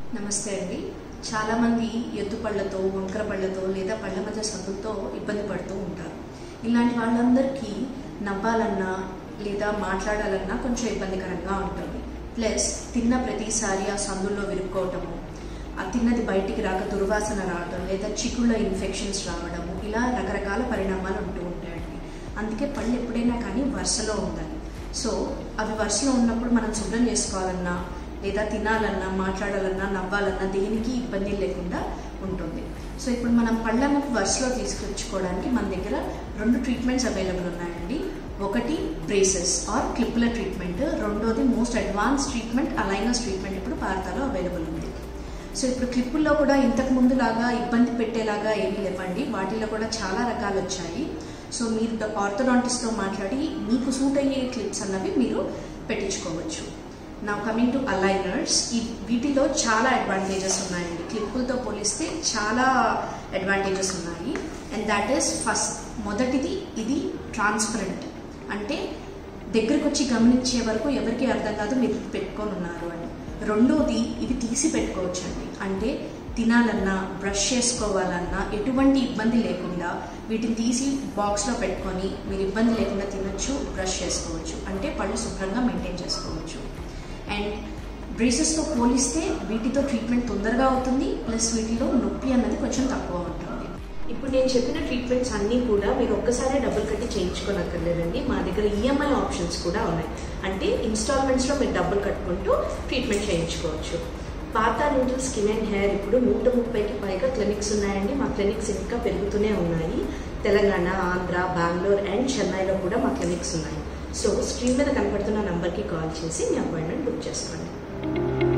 నమస్తే అండి చాలామంది ఎత్తు పళ్ళతో వంకర పళ్ళతో లేదా పళ్ళ మధ్య సందులతో ఇబ్బంది పడుతూ ఉంటారు ఇలాంటి వాళ్ళందరికీ నవ్వాలన్నా లేదా మాట్లాడాలన్నా కొంచెం ఇబ్బందికరంగా ఉంటుంది ప్లస్ తిన్న ప్రతిసారి ఆ సందుల్లో విరుక్కోవటము ఆ తిన్నది బయటికి రాక దుర్వాసన రావడం లేదా చిక్కుళ్ళ ఇన్ఫెక్షన్స్ రావడము ఇలా రకరకాల పరిణామాలు ఉంటూ ఉంటాయండి అందుకే పళ్ళు ఎప్పుడైనా కానీ వరుసలో ఉండాలి సో అవి వరుసలో ఉన్నప్పుడు మనం శుభ్రం చేసుకోవాలన్నా లేదా తినాలన్నా మాట్లాడాలన్నా నవ్వాలన్నా దేనికి ఇబ్బంది లేకుండా ఉంటుంది సో ఇప్పుడు మనం పళ్ళను వరుసలో తీసుకొచ్చుకోవడానికి మన దగ్గర రెండు ట్రీట్మెంట్స్ అవైలబుల్ ఉన్నాయండి ఒకటి బ్రేసెస్ ఆర్ క్లిప్ల ట్రీట్మెంట్ రెండోది most advance treatment aligners treatment ఇప్పుడు భారతాలో అవైలబుల్ ఉంది సో ఇప్పుడు క్లిప్పుల్లో కూడా ఇంతకు ముందు లాగా ఇబ్బంది పెట్టేలాగా ఏమీ లేవండి వాటిలో కూడా చాలా రకాలు వచ్చాయి సో మీరు ఆర్థోడాంటిస్ట్తో మాట్లాడి మీకు సూట్ అయ్యే క్లిప్స్ అన్నవి మీరు పెట్టించుకోవచ్చు నా కమింగ్ టు అలైనర్స్ ఈ వీటిలో చాలా అడ్వాంటేజెస్ ఉన్నాయండి క్లిప్పులతో పోలిస్తే చాలా అడ్వాంటేజెస్ ఉన్నాయి అండ్ దాట్ ఈస్ ఫస్ట్ మొదటిది ఇది ట్రాన్స్పరెంట్ అంటే దగ్గరకు వచ్చి గమనించే వరకు ఎవరికి అర్థం కాదు మీరు పెట్టుకొని ఉన్నారు అని రెండోది ఇవి తీసి పెట్టుకోవచ్చు అండి అంటే తినాలన్నా బ్రష్ చేసుకోవాలన్నా ఎటువంటి ఇబ్బంది లేకుండా వీటిని తీసి బాక్స్లో పెట్టుకొని మీరు ఇబ్బంది లేకుండా తినొచ్చు బ్రష్ చేసుకోవచ్చు అంటే పళ్ళు శుభ్రంగా మెయింటైన్ చేసుకోవచ్చు అండ్ బ్రేసెస్తో పోలిస్తే వీటితో ట్రీట్మెంట్ తొందరగా అవుతుంది ప్లస్ వీటిలో నొప్పి అన్నది కొంచెం తక్కువ ఉంటుంది ఇప్పుడు నేను చెప్పిన ట్రీట్మెంట్స్ అన్నీ కూడా మీరు ఒక్కసారే డబ్బులు కట్టి చేయించుకోనక్కర్లేదండి మా దగ్గర ఈఎంఐ ఆప్షన్స్ కూడా ఉన్నాయి అంటే ఇన్స్టాల్మెంట్స్లో మీరు డబ్బులు కట్టుకుంటూ ట్రీట్మెంట్ చేయించుకోవచ్చు పాత నూడిల్ స్కిన్ అండ్ హెయిర్ ఇప్పుడు నూట ముప్పైకి పైగా క్లినిక్స్ ఉన్నాయండి మా క్లినిక్స్ ఇంకా పెరుగుతూనే ఉన్నాయి తెలంగాణ ఆంధ్ర బెంగళూరు అండ్ చెన్నైలో కూడా మా క్లినిక్స్ ఉన్నాయి సో స్క్రీన్ మీద కనపడుతున్న నంబర్కి కాల్ చేసి మీ అపాయింట్మెంట్ బుక్ చేసుకోండి